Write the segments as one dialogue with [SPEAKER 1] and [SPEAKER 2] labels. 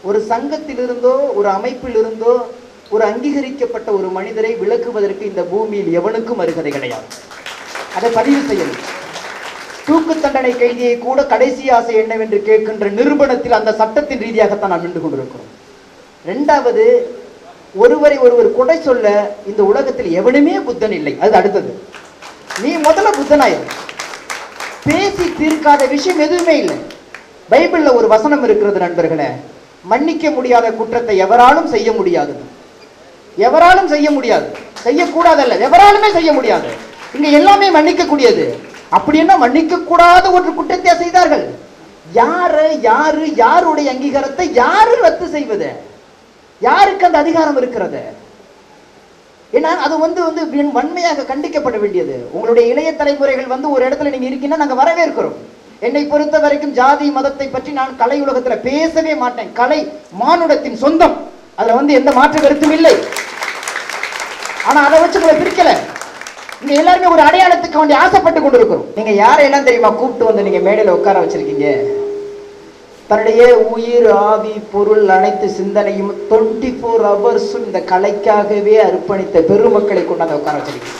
[SPEAKER 1] ஒரு சங்கத்திலிருந்தோ ஒரு அமைப்பிலிருந்தோ ஒரு அங்கீகரிக்கப்பட்ட ஒரு மனிதரை விளக்குவதற்கு இந்த பூமியில் எவனுக்கும் அருகதை கிடையாது அதை பதிவு செய்யணும் தூக்கு தண்டனை கைதியை கூட கடைசி ஆசை என்னவென்று கேட்கின்ற நிரூபணத்தில் அந்த சட்டத்தின் ரீதியாகத்தான் நாம் நின்று கொண்டிருக்கிறோம் ரெண்டாவது ஒருவரை ஒருவர் கொடை சொல்ல இந்த உலகத்தில் எவனுமே புத்தன் இல்லை அது அடுத்தது நீ முதல்ல புத்தனாயிரு பேசி தீர்க்காத விஷயம் எதுவுமே இல்லை பைபிள்ல ஒரு வசனம் இருக்கிறது நண்பர்களே மன்னிக்க முடியாத குற்றத்தை எவராலும் செய்ய முடியாது எவராலும் செய்ய முடியாது செய்யக்கூடாதல்ல எவராலுமே செய்ய முடியாது இங்க எல்லாமே மன்னிக்க கூடியது அப்படி என்ன மன்னிக்க கூடாத ஒரு குற்றத்தை செய்தார்கள் யாரு யாரு யாருடைய அங்கீகாரத்தை யாரு ரத்து செய்வது யாருக்கு அந்த அதிகாரம் இருக்கிறது ஏன்னா அது வந்து வந்து விண்- வன்மையாக கண்டிக்கப்பட வேண்டியது உங்களுடைய இளைய தலைமுறைகள் வந்து ஒரு இடத்துல நீங்க இருக்கீங்கன்னா நாங்க வரவேற்கிறோம் என்னை பொறுத்த வரைக்கும் ஜாதி மதத்தை பற்றி நான் கலை உலகத்துல பேசவே மாட்டேன் கலை மானுடத்தின் சொந்தம் அதுல வந்து எந்த மாற்று கருத்தும் இல்லை ஆனா அதை வச்சு உங்களை பிரிக்கல இங்க எல்லாருமே ஒரு அடையாளத்துக்கு வேண்டி ஆசைப்பட்டு கொண்டிருக்கிறோம் நீங்க யாரையெல்லாம் தெரியுமா கூப்பிட்டு வந்து நீங்க மேடையில உட்கார வச்சிருக்கீங்க தன்னுடைய உயிர் ஆவி பொருள் அனைத்து சிந்தனையும் டுவெண்ட்டி ஃபோர் ஹவர்ஸும் இந்த கலைக்காகவே அர்ப்பணித்த பெருமக்களை கொண்டாந்து உட்கார வச்சிருக்கீங்க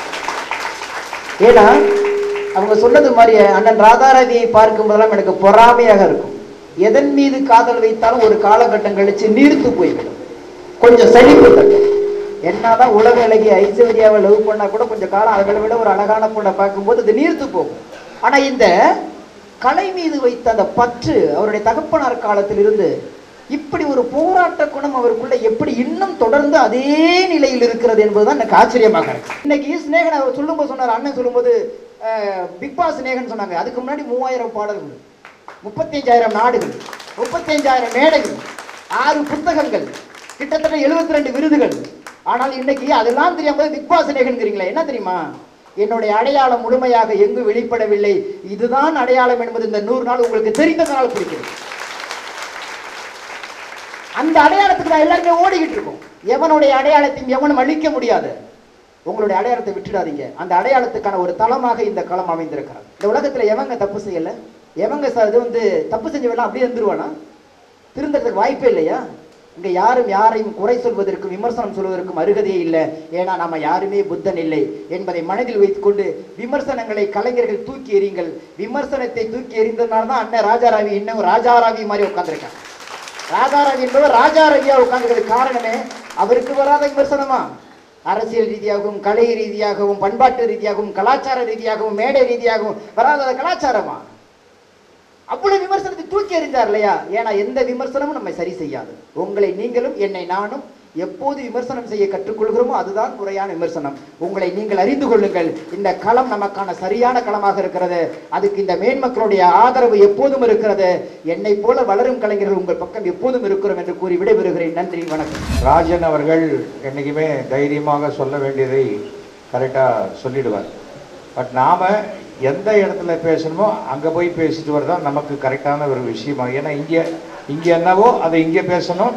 [SPEAKER 1] ஏன்னா அவங்க சொன்னது மாதிரி அண்ணன் ராதாரவியை பார்க்கும் போதெல்லாம் எனக்கு பொறாமையாக இருக்கும் எதன் மீது காதல் வைத்தாலும் ஒரு காலகட்டம் கழிச்சு நீர்த்து போய்விடும் கொஞ்சம் சலிப்பு தட்டும் என்னதான் உலக அழகி ஐஸ்வர்யாவை லவ் பண்ணா கூட கொஞ்சம் காலம் அவர்களை விட ஒரு அழகான பொண்ணை பார்க்கும்போது அது நீர்த்து போகும் ஆனா இந்த கலை மீது வைத்த அந்த பற்று அவருடைய தகப்பனார் காலத்தில் இருந்து இப்படி ஒரு போராட்ட குணம் அவருக்குள்ள எப்படி இன்னும் தொடர்ந்து அதே நிலையில் இருக்கிறது என்பதுதான் எனக்கு ஆச்சரியமாக இருக்கு இன்னைக்கு ஸ்நேகன் அவர் சொல்லும்போது சொன்னார் அண்ணன் சொல்லும்போது அஹ், பிக் பாஸ் ஸ்நேகன் சொன்னாங்க அதுக்கு முன்னாடி மூவாயிரம் பாடல்கள் முப்பத்தஞ்சாயிரம் நாடுகள் முப்பத்தஞ்சாயிரம் மேடைகள் ஆறு புத்தகங்கள் கிட்டத்தட்ட 72 ரெண்டு விருதுகள் ஆனால் இன்னைக்கு அதெல்லாம் தெரியாம பிக் பாஸ் நேகன்கிறீங்களா என்ன தெரியுமா என்னுடைய அடையாளம் முழுமையாக எங்கு வெளிப்படவில்லை இதுதான் அடையாளம் என்பது இந்த நூறு நாள் உங்களுக்கு தெரிந்ததனால் பிடிக்கிறது அந்த அடையாளத்துக்கு தான் எல்லாருமே ஓடிக்கிட்டு இருக்கோம் எவனுடைய அடையாளத்தையும் எவனும் அழிக்க முடியாது உங்களுடைய அடையாளத்தை விட்டுடாதீங்க அந்த அடையாளத்துக்கான ஒரு தளமாக இந்த களம் அமைந்திருக்கிறது இந்த உலகத்துல எவங்க தப்பு செய்யல எவங்க சார் இது வந்து தப்பு செஞ்சவெல்லாம் அப்படியே இருந்துருவானா திருந்தறதுக்கு வாய்ப்பே இல்லையா இங்க யாரும் யாரையும் குறை சொல்வதற்கும் விமர்சனம் சொல்வதற்கும் அருகதையே இல்லை ஏன்னா நம்ம யாருமே புத்தன் இல்லை என்பதை மனதில் வைத்துக்கொண்டு விமர்சனங்களை கலைஞர்கள் தூக்கி எறியுங்கள் விமர்சனத்தை தூக்கி எறிந்ததுனால தான் அண்ணன் ராஜாராவி இன்னும் ராஜாராவி மாதிரி உட்கார்ந்திருக்காங்க ராஜாராவி என்பவர் ராஜாரவியா உட்கார்ந்ததுக்கு காரணமே அவருக்கு வராத விமர்சனமா அரசியல் ரீதியாகவும் கலை ரீதியாகவும் பண்பாட்டு ரீதியாகவும் கலாச்சார ரீதியாகவும் மேடை ரீதியாகவும் வராத கலாச்சாரமா அவ்வளவு விமர்சனத்தை தூக்கி எறிஞ்சார் இல்லையா ஏன்னா எந்த விமர்சனமும் நம்மை சரி செய்யாது உங்களை நீங்களும் என்னை நானும் எப்போது விமர்சனம் செய்ய கற்றுக்கொள்கிறோமோ அதுதான் முறையான விமர்சனம் உங்களை நீங்கள் அறிந்து கொள்ளுங்கள் இந்த களம் நமக்கான சரியான களமாக இருக்கிறது அதுக்கு இந்த மேன்மக்களுடைய ஆதரவு எப்போதும் இருக்கிறது என்னை போல வளரும் கலைஞர்கள் உங்கள் பக்கம் எப்போதும் இருக்கிறோம் என்று கூறி விடைபெறுகிறேன் நன்றி வணக்கம்
[SPEAKER 2] ராஜன் அவர்கள் என்றைக்குமே தைரியமாக சொல்ல வேண்டியதை கரெக்டாக சொல்லிடுவார் பட் நாம் எந்த இடத்துல பேசணுமோ அங்கே போய் பேசிட்டு வரதான் நமக்கு கரெக்டான ஒரு விஷயமா ஏன்னா இங்கே இங்கே என்னவோ அதை இங்கே பேசணும்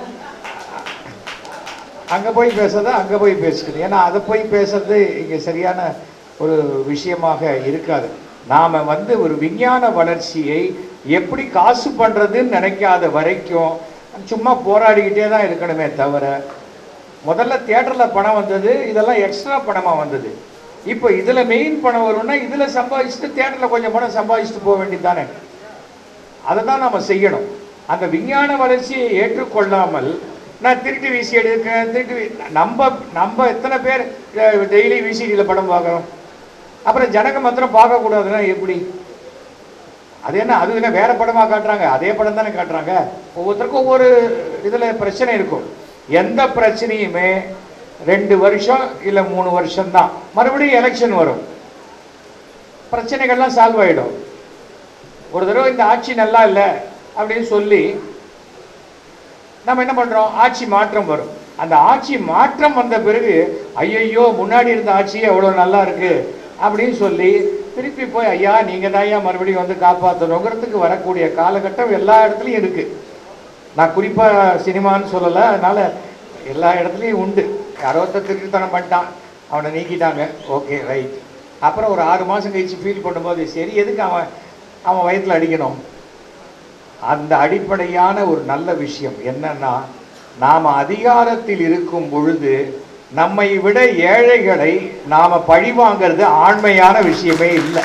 [SPEAKER 2] அங்கே போய் பேசுறதை அங்கே போய் பேசிக்கணும் ஏன்னா அதை போய் பேசுறது இங்கே சரியான ஒரு விஷயமாக இருக்காது நாம் வந்து ஒரு விஞ்ஞான வளர்ச்சியை எப்படி காசு பண்ணுறதுன்னு நினைக்காத வரைக்கும் சும்மா போராடிக்கிட்டே தான் இருக்கணுமே தவிர முதல்ல தியேட்டரில் பணம் வந்தது இதெல்லாம் எக்ஸ்ட்ரா பணமாக வந்தது இப்போ இதில் மெயின் பணம் வரும்னா இதில் சம்பாதிச்சுட்டு தியேட்டரில் கொஞ்சம் பணம் சம்பாதிச்சுட்டு போக வேண்டியது தானே அதை தான் நம்ம செய்யணும் அந்த விஞ்ஞான வளர்ச்சியை ஏற்றுக்கொள்ளாமல் நான் திருட்டு விசி எடுக்கிறேன் திருட்டு வி- நம்ம நம்ம எத்தனை பேர் டெய்லி விசிடியில் படம் பார்க்குறோம் அப்புறம் ஜனங்க மாத்திரம் பார்க்கக்கூடாதுன்னா எப்படி அது என்ன அது என்ன வேற படமா காட்டுறாங்க அதே படம் தானே காட்டுறாங்க ஒவ்வொருத்தருக்கும் ஒவ்வொரு இதில் பிரச்சனை இருக்கும் எந்த பிரச்சனையுமே ரெண்டு வருஷம் இல்லை மூணு வருஷம் தான் மறுபடியும் எலெக்ஷன் வரும் பிரச்சனைகள்லாம் சால்வ் ஆயிடும் ஒரு தடவை இந்த ஆட்சி நல்லா இல்லை அப்படின்னு சொல்லி நம்ம என்ன பண்றோம் ஆட்சி மாற்றம் வரும் அந்த ஆட்சி மாற்றம் வந்த பிறகு ஐயையோ முன்னாடி இருந்த ஆட்சியே எவ்வளோ நல்லா இருக்கு அப்படின்னு சொல்லி திருப்பி போய் ஐயா நீங்க தான் ஐயா மறுபடியும் வந்து காப்பாற்றணுங்கிறதுக்கு வரக்கூடிய காலகட்டம் எல்லா இடத்துலையும் இருக்கு நான் குறிப்பா சினிமான்னு சொல்லலை அதனால எல்லா இடத்துலையும் உண்டு யாரோ ஒருத்தன் திருட்டுத்தனம் பண்ணிட்டான் அவனை நீக்கிட்டாங்க ஓகே ரைட் அப்புறம் ஒரு ஆறு மாசம் கழிச்சு ஃபீல் பண்ணும்போது சரி எதுக்கு அவன் அவன் வயித்துல அடிக்கணும் அந்த அடிப்படையான ஒரு நல்ல விஷயம் என்னன்னா நாம் அதிகாரத்தில் இருக்கும் பொழுது நம்மை விட ஏழைகளை நாம பழி வாங்கிறது ஆண்மையான விஷயமே இல்லை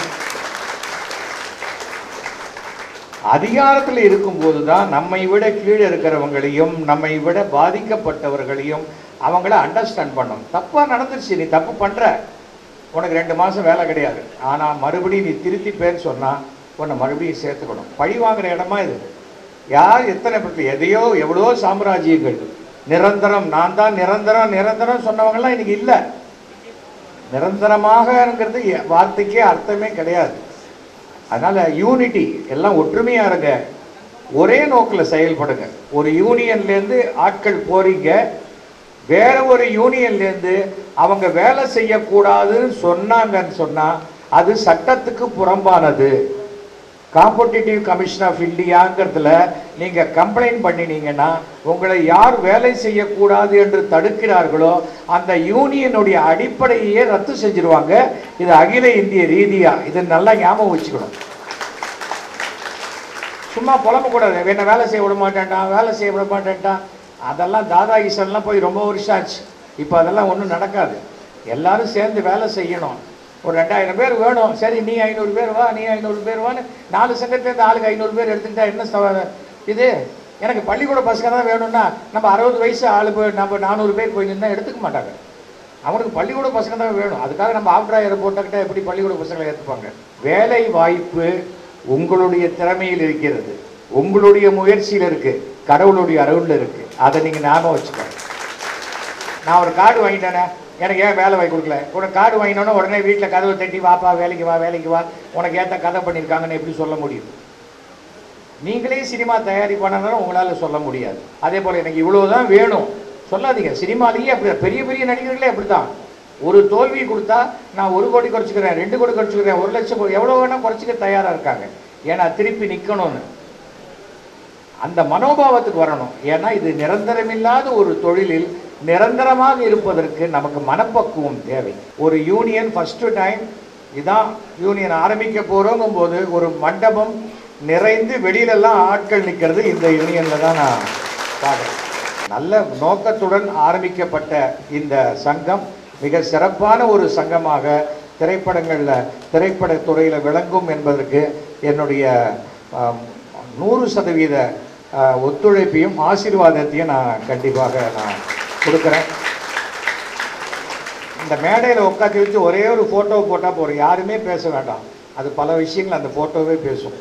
[SPEAKER 2] அதிகாரத்தில் இருக்கும்போது தான் நம்மை விட கீழே இருக்கிறவங்களையும் நம்மை விட பாதிக்கப்பட்டவர்களையும் அவங்கள அண்டர்ஸ்டாண்ட் பண்ணணும் தப்பா நடந்துருச்சு நீ தப்பு பண்ற உனக்கு ரெண்டு மாசம் வேலை கிடையாது ஆனா மறுபடியும் நீ திருத்திப்பேன்னு சொன்னா உன்னை மறுபடியும் சேர்த்துக்கணும் பழி வாங்குற இடமா இது யார் எத்தனை பேர் எதையோ எவ்வளோ சாம்ராஜ்யங்கள் நிரந்தரம் நான் தான் நிரந்தரம் நிரந்தரம் சொன்னவங்கலாம் இன்னைக்கு இல்லை நிரந்தரமாகங்கிறது எ- வார்த்தைக்கே அர்த்தமே கிடையாது அதனால யூனிட்டி எல்லாம் ஒற்றுமையா இருங்க ஒரே நோக்கில் செயல்படுங்க ஒரு யூனியன்லேருந்து ஆட்கள் போறீங்க வேற ஒரு யூனியன்லேருந்து அவங்க வேலை செய்யக்கூடாதுன்னு சொன்னாங்கன்னு சொன்னா அது சட்டத்துக்கு புறம்பானது காம்படிட்டிவ் கமிஷன் ஆஃப் இந்தியாங்கிறதுல நீங்க கம்ப்ளைண்ட் பண்ணினீங்கன்னா உங்களை யார் வேலை செய்யக்கூடாது என்று தடுக்கிறார்களோ அந்த யூனியனுடைய அடிப்படையே ரத்து செஞ்சிருவாங்க இது அகில இந்திய ரீதியா இது நல்லா ஞாபகம் வச்சுக்கணும் சும்மா புலம்ப கூடாது என்ன வேலை செய்ய விட மாட்டேன்ட்டான் வேலை செய்ய விட மாட்டேன்ட்டான் அதெல்லாம் தாதா ஈசன்லாம் போய் ரொம்ப வருஷம் ஆச்சு இப்போ அதெல்லாம் ஒன்றும் நடக்காது எல்லாரும் சேர்ந்து வேலை செய்யணும் ஒரு ரெண்டாயிரம் பேர் வேணும் சரி நீ ஐநூறு பேர் வா நீ ஐநூறு பேர் வான்னு நாலு சங்கத்துலேருந்து ஆளுக்கு ஐநூறு பேர் எடுத்துக்கிட்டா என்ன சவ- இது எனக்கு பள்ளிக்கூட பசங்க தான் வேணும்னா நம்ம அறுபது வயசு ஆளு போய் நம்ம நானூறு பேர் போய் நின்னா எடுத்துக்க மாட்டாங்க அவனுக்கு பள்ளிக்கூட பசங்க தான் வேணும் அதுக்காக நம்ம ஆஃப்டர் ஆயிரம் போட்டுக்கிட்டா எப்படி பள்ளிக்கூட பசங்களை ஏற்றுப்பாங்க வேலை வாய்ப்பு உங்களுடைய திறமையில் இருக்கிறது உங்களுடைய முயற்சியில் இருக்கு கடவுளுடைய அருள்ல இருக்கு அதை நீங்க ஞாபகம் வச்சுக்கோங்க நான் ஒரு கார்டு வாங்கிட்டேனே எனக்கு ஏன் வேலை வாங்கி கொடுக்கல உனக்கு கார்டு வாங்கினோன்னா உடனே வீட்டில் கதவை தட்டி வாப்பா வேலைக்கு வா வேலைக்கு வா உனக்கு ஏற்ற கதை பண்ணியிருக்காங்கன்னு எப்படி சொல்ல முடியும் நீங்களே சினிமா தயாரிப்பானாலும் உங்களால் சொல்ல முடியாது அதே போல் எனக்கு இவ்வளவுதான் வேணும் சொல்லாதீங்க சினிமாலேயே அப்படி பெரிய பெரிய நடிகர்களே அப்படித்தான் ஒரு தோல்வி கொடுத்தா நான் ஒரு கோடி குறைச்சிக்கிறேன் ரெண்டு கோடி குறைச்சிக்கிறேன் ஒரு லட்சம் கோடி எவ்வளோ வேணால் குறைச்சிக்க தயாராக இருக்காங்க ஏன்னா திருப்பி நிற்கணும்னு அந்த மனோபாவத்துக்கு வரணும் ஏன்னா இது நிரந்தரமில்லாத ஒரு தொழிலில் நிரந்தரமாக இருப்பதற்கு நமக்கு மனப்பக்குவம் தேவை ஒரு யூனியன் ஃபர்ஸ்ட் டைம் இதான் யூனியன் ஆரம்பிக்க போறோங்கும் போது ஒரு மண்டபம் நிறைந்து வெளியிலெல்லாம் ஆட்கள் நிற்கிறது இந்த யூனியன்ல தான் நான் பார்க்குறேன் நல்ல நோக்கத்துடன் ஆரம்பிக்கப்பட்ட இந்த சங்கம் மிக சிறப்பான ஒரு சங்கமாக திரைப்படங்களில் திரைப்படத் துறையில் விளங்கும் என்பதற்கு என்னுடைய ஆம், நூறு சதவீத ஆ, ஒத்துழைப்பையும் ஆசீர்வாதத்தையும் நான் கண்டிப்பாக நான் கொடுக்குறேன் இந்த மேடையில் உட்காந்து வச்சு ஒரே ஒரு ஃபோட்டோ போட்டால் போதும் யாருமே பேச வேண்டாம் அது பல விஷயங்கள் அந்த ஃபோட்டோவே பேசும்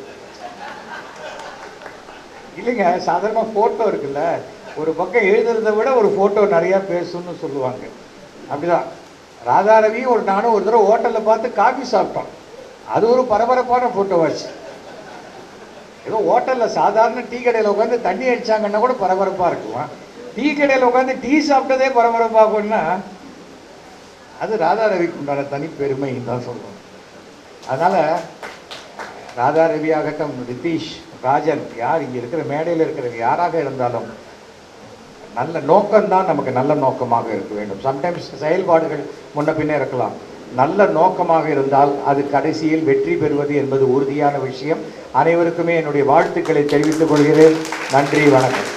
[SPEAKER 2] இல்லைங்க சாதாரணமாக ஃபோட்டோ இருக்குல்ல ஒரு பக்கம் எழுதுறதை விட ஒரு ஃபோட்டோ நிறையா பேசும்னு சொல்லுவாங்க அப்படிதான் ராதாரவி ஒரு நானும் ஒரு தடவை ஹோட்டலில் பார்த்து காஃபி சாப்பிட்டோம் அது ஒரு பரபரப்பான ஃபோட்டோவாச்சு ஏதோ ஹோட்டலில் சாதாரண டீ கடையில் உட்காந்து தண்ணி அடிச்சாங்கன்னா கூட பரபரப்பாக இருக்குமா டீ கடையில் உட்காந்து டீ சாப்பிட்டதே பரபரப்பாகும்னா அது ராதா ரவிக்கு உண்டான தனி பெருமைன்னு தான் சொல்லுவோம் அதனால் ராதா ரவி ஆகட்டும் ரிதீஷ் ராஜன் யார் இங்கே இருக்கிற மேடையில் இருக்கிற யாராக இருந்தாலும் நல்ல நோக்கம்தான் நமக்கு நல்ல நோக்கமாக இருக்க வேண்டும் சம்டைம்ஸ் செயல்பாடுகள் முன்ன பின்ன இருக்கலாம் நல்ல நோக்கமாக இருந்தால் அது கடைசியில் வெற்றி பெறுவது என்பது உறுதியான விஷயம் அனைவருக்குமே என்னுடைய வாழ்த்துக்களை தெரிவித்துக் கொள்கிறேன் நன்றி வணக்கம்